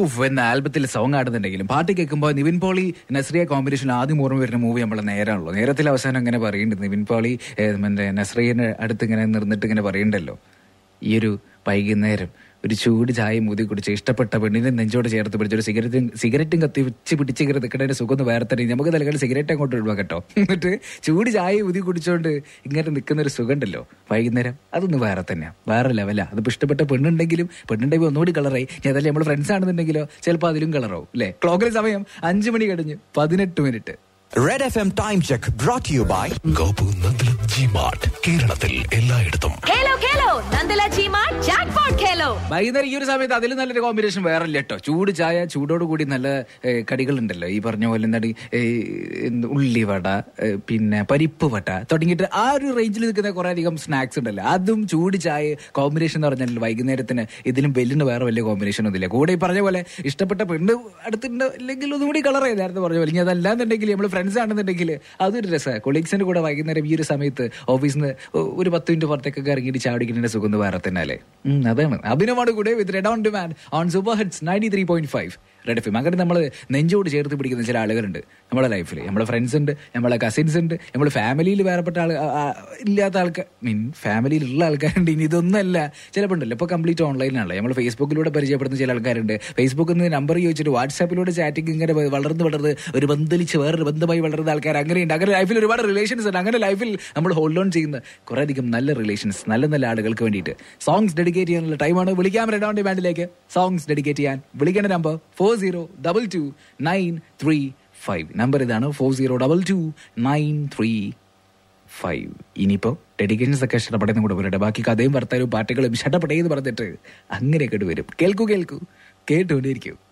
യൂഫ് എന്ന ആൽബത്തിലെ സോങ് ആടുന്നുണ്ടെങ്കിലും പാട്ട് കേൾക്കുമ്പോൾ നിവിൻ പോളി നസ്രിയ കോമ്പിനേഷൻ ആദ്യം ഓർമ്മ വരുന്ന മൂവി നമ്മളെ നേരാണല്ലോ നേരത്തിൽ അവസാനം അങ്ങനെ പറയുന്നുണ്ട് നിവിൻ പോളി ഏഹ്, മറ്റേ നസ്രിയന്റെ അടുത്ത് ഇങ്ങനെ നിർന്നിട്ട് ഇങ്ങനെ പറയുന്നുണ്ടല്ലോ ഈ ഒരു വൈകുന്നേരം ഒരു ചൂട് ചായ മൂതി കുടിച്ച് ഇഷ്ടപ്പെട്ട പെണ്ണിനെ നെഞ്ചോട് ചേർത്ത് പിടിച്ച് ഒരു സിഗരറ്റും സിഗരറ്റും കത്തി വെച്ച് പിടിച്ച് ഇങ്ങനെ നിൽക്കുന്നതിന്റെ സുഖം ഒന്ന് വേറെ തന്നെ നമുക്ക് തൽക്കാലം സിഗരറ്റ് അങ്ങോട്ട് ഇടുക കേട്ടോ എന്നിട്ട് ചൂട് ചായ ഊതി കുടിച്ചോണ്ട് ഇങ്ങനെ നിൽക്കുന്ന ഒരു സുഖം ഉണ്ടല്ലോ വൈകുന്നേരം അതൊന്ന് വേറെ തന്നെയാ വേറെ ലെവലാ അതിപ്പോ ഇഷ്ടപ്പെട്ട പെണ്ണുണ്ടെങ്കിലും പെണ്ണുണ്ടെങ്കിൽ ഒന്നുകൂടി കളറായി ഞാൻ അതല്ലേ നമ്മൾ ഫ്രണ്ട്സ് ആണെന്നുണ്ടെങ്കിലോ ചിലപ്പോൾ അതിലും കളറാവും അല്ലേ ക്ലോക്കിലെ സമയം അഞ്ചു മണി കഴിഞ്ഞ് പതിനെട്ട് minute red F M time check brought you by Gopu Nandilath G mart കേരളത്തിൽ എല്ലായിടത്തും ഖേലോ ഖേലോ നന്ദല ചീമാ ജാക്ക്പോട്ട് ഖേലോ വൈകുന്നേരം ഈ ഒരു സമയത്ത് അതിൽ നല്ലൊരു കോമ്പിനേഷൻ വേറെ ഇല്ല കേട്ടോ ചൂട് ചായ ചൂടോട് കൂടി നല്ല ഏ, കടികളുണ്ടല്ലോ ഈ പറഞ്ഞ പോലെ എന്താണ് ഈ, എന്ത് ഉള്ളിവട ഏ, പിന്നെ പരിപ്പ് വട തുടങ്ങിയിട്ട് ആ ഒരു റേഞ്ചിൽ നിൽക്കുന്ന കുറെ അധികം സ്നാക്സ് ഉണ്ടല്ലോ അതും ചൂട് ചായ കോമ്പിനേഷൻ എന്ന് പറഞ്ഞാൽ വൈകുന്നേരത്തിന് ഇതിലും വെല്ലിന് വേറെ വലിയ കോമ്പിനേഷൻ ഒന്നുമില്ല കൂടെ ഈ പറഞ്ഞ പോലെ ഇഷ്ടപ്പെട്ട പെണ്ണ് അടുത്തുണ്ട് അല്ലെങ്കിൽ ഒന്നുകൂടി കളർ നേരത്തെ പറഞ്ഞ പോലെ ഇനി അതല്ലാന്നുണ്ടെങ്കിൽ നമ്മൾ ഫ്രണ്ട്സ് ആണെന്നുണ്ടെങ്കിൽ അതൊരു രസമാണ് കൊളീഗ്സിന്റെ കൂടെ വൈകുന്നേരം ഈ ഒരു സമയത്ത് ഓഫീസിൽ നിന്ന് ഒരു പത്ത് മിനിറ്റ് പുറത്തേക്കൊക്കെ ഇറങ്ങിയിട്ട് ചാടിക്കുന്നതിന്റെ സുഖം ഒന്ന് വേറെ തന്നെ അല്ലേ ഉം, അതാണ് അഭിനവാണ് കൂടെ with red on demand on super hits ninety three point five red F അങ്ങനെ നമ്മൾ നെഞ്ചോട് ചേർത്ത് പിടിക്കുന്ന ചില ആളുകളുണ്ട് നമ്മുടെ ലൈഫിൽ നമ്മളെ ഫ്രണ്ട്സ് ഉണ്ട് നമ്മളെ കസിൻസ് ഉണ്ട് നമ്മൾ ഫാമിലിയിൽ വേറെപ്പെട്ട ആൾ ആ, ആ, ഇല്ലാത്ത ആൾക്കാർ മീൻ ഫാമിലിയിലുള്ള ആൾക്കാരുണ്ട് ഇനി ഇതൊന്നല്ല ചിലപ്പോൾ ഉണ്ടല്ലോ ഇപ്പോൾ കംപ്ലീറ്റ് ഓൺലൈനാണല്ലോ നമ്മൾ ഫേസ്ബുക്കിലൂടെ പരിചയപ്പെടുന്ന ചില ആൾക്കാരുണ്ട് ഫേസ്ബുക്കിൽ നിന്ന് നമ്പർ ചോദിച്ചിട്ട് വാട്സാപ്പിലൂടെ ചാറ്റിംഗ് ഇങ്ങനെ വളർന്ന് വളർന്ന് ഒരു ബന്ധലിച്ച് വേറൊരു ബന്ധമായി വളരുന്ന ആൾക്കാർ അങ്ങനെയുണ്ട് അങ്ങനെ ലൈഫിൽ ഒരുപാട് റിലേഷൻസ് ഉണ്ട് അങ്ങനെ ലൈഫിൽ നമ്മൾ ഹോൾഡ് ഓൺ ചെയ്യുന്ന കുറെ അധികം നല്ല റിലേഷൻസ് നല്ല നല്ല ആളുകൾക്ക് വേണ്ടിയിട്ട് സോങ്സ് ഡെഡിക്കേറ്റ് ചെയ്യാനുള്ള ടൈമാണ് വിളിക്കാം റെഡ് ഓൺ ഡിമാൻഡിലേക്ക് സോങ്സ് ഡെഡിക്കേറ്റ് ചെയ്യാൻ വിളിക്കേണ്ട number four zero double two nine three five number ഇതാണ് four zero double two nine three five ഇനിയിപ്പോ ഡെഡിക്കേഷൻസ് ഒക്കെ ഇഷ്ടപ്പെടുന്ന കൂടെ വരട്ടെ ബാക്കി കഥയും വർത്തമാനവും പാട്ടുകളും ഇഷ്ടപ്പെട്ടേ എന്ന് പറഞ്ഞിട്ട് അങ്ങനെയൊക്കെ വരും കേൾക്കൂ കേൾക്കൂ കേട്ടുകൊണ്ടിരിക്കൂ